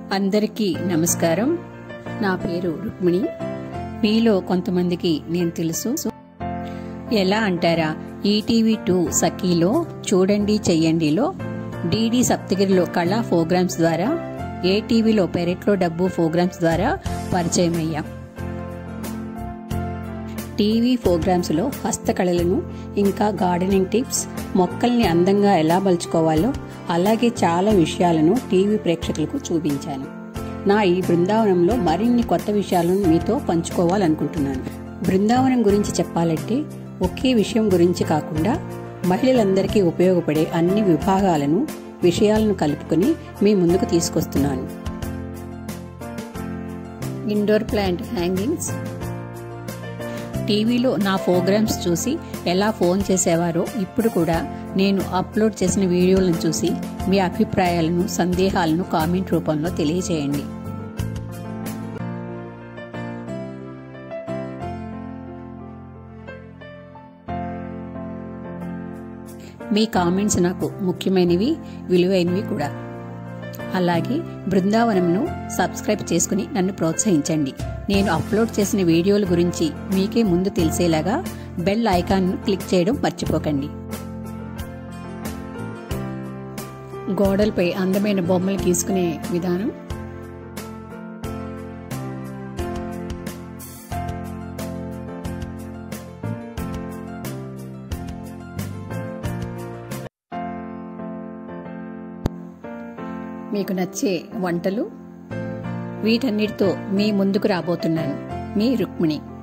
అందరికీ నమస్కారం నా పేరు రుక్మిణి మీలో కొంతమందికి నేను తెలుసు ఎలా అంటారా ఈటీవీ టూ సఖీలో చూడండి చెయ్యండిలో డిడి సప్తగిరిలో కళా ప్రోగ్రామ్స్ ద్వారా ఏటీవీలో పెరెట్లో డబ్బు ప్రోగ్రామ్స్ ద్వారా పరిచయం అయ్యాం టీవీ ప్రోగ్రామ్స్లో హస్తకళలను ఇంకా గార్డెనింగ్ టిప్స్ మొక్కల్ని అందంగా ఎలా మలుచుకోవాలో అలాగే చాలా విషయాలను టీవీ ప్రేక్షకులకు చూపించాను నా ఈ బృందావనంలో మరిన్ని కొత్త విషయాలను మీతో పంచుకోవాలనుకుంటున్నాను బృందావనం గురించి చెప్పాలంటే ఒకే విషయం గురించి కాకుండా మహిళలందరికీ ఉపయోగపడే అన్ని విభాగాలను విషయాలను కలుపుకొని మీ ముందుకు తీసుకొస్తున్నాను ఇండోర్ ప్లాంట్ హ్యాంగింగ్స్ టీవీలో నా ప్రోగ్రామ్స్ చూసి ఎలా ఫోన్ చేసేవారో ఇప్పుడు కూడా నేను అప్లోడ్ చేసిన వీడియోలను చూసి మీ అభిప్రాయాలను సందేహాలను కామెంట్ రూపంలో తెలియజేయండి మీ కామెంట్స్ నాకు ముఖ్యమైనవి విలువైనవి కూడా అలాగే బృందావనంను సబ్స్క్రైబ్ చేసుకుని నన్ను ప్రోత్సహించండి నేను అప్లోడ్ చేసిన వీడియోల గురించి మీకే ముందు తెలిసేలాగా బెల్ ఐకాన్ను క్లిక్ చేయడం మర్చిపోకండి గోడలపై అందమైన బొమ్మలు గీసుకునే విధానం మీకు నచ్చే వంటలు వీటన్నిటితో మీ ముందుకు రాబోతున్నాను మీ రుక్మిణి